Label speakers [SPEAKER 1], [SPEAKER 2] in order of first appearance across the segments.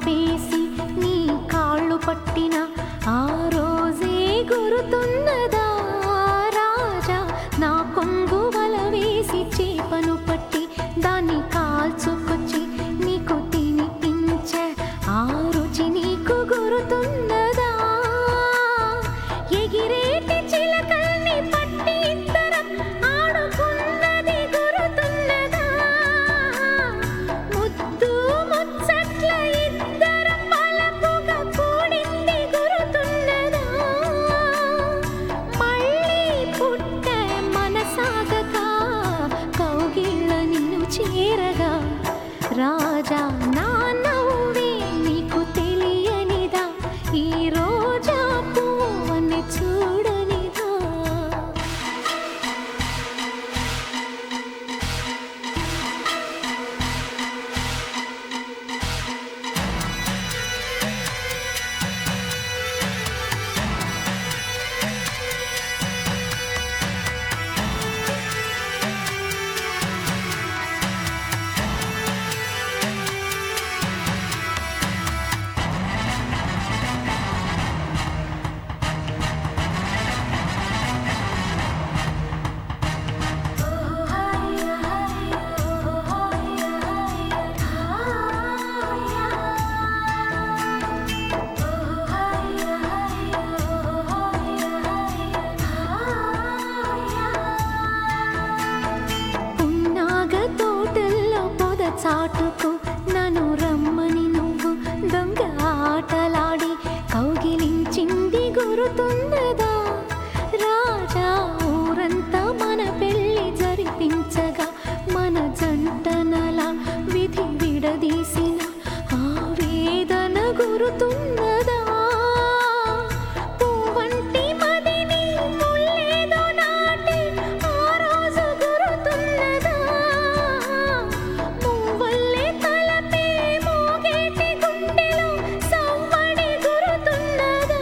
[SPEAKER 1] ఆపేసి నీ కాళ్ళు పట్టిన ఆ రోజే గురుతున్నదా రాజా నా కొంగు వల వేసి చేపను పట్టి దాన్ని కాల్చుకొచ్చి నీకు తినిపించే ఆ రుచి నీకు గురుతున్నదా ఎగిరేటి చిలకల్ని పట్టి ఇద్దరం ఆడుకున్నది గురుతున్నదా ముద్దు ముచ్చట్ల ఇద్దరం వలపుగా కూడింది గురుతున్నదా మళ్ళీ పుట్టే మనసాగక కౌగిళ్ళ నిన్ను చేరగా రాజా నా నవ్వే నీకు తెలియనిదా ఈ రోజా పువ్వని చూడనిదా పున్నాగ తోటల్లో పొద చాటుకు నన్ను రమ్మని నువ్వు దొంగ ఆటలాడి కౌగిలించింది గురుతున్నదా రాజా ఊరంతా మన పెళ్లి జరిపించగా మన జంటనలా విధి విడదీసిన ఆ వేదన గురుతున్నదా పువ్వంటి మదిని ముల్లేదో నాటి ఆ రోజు గురుతున్నదా మువ్వల్లే తలపే మోగేటి గుండెలో సవ్వడి గురుతున్నదా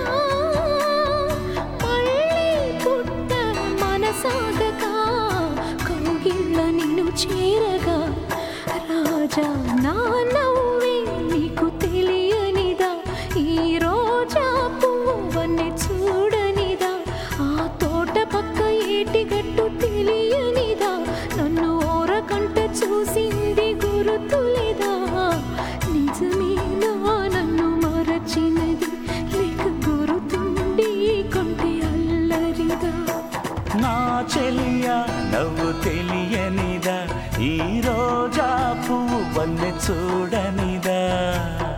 [SPEAKER 1] మళ్ళీ పుట్ట మనసాగక కౌగిళ్ళ నిన్ను చేరగా రాజా నా నవ్వే నీకు తెలియనిదా ఈ రోజా పువ్వని చూడనిదా ఆ తోట పక్క ఏటి గట్టు తెలియనిదా నన్ను ఓరకంట చూసింది గురుతులేదా నిజమేనా నన్ను మరచినది లేక గురుతుండి కొంటే అల్లరిదా
[SPEAKER 2] నా చెలియ నవ్వు తెలియనిదా ఈ రోజా పువ్వు వన్నె చూడనిదా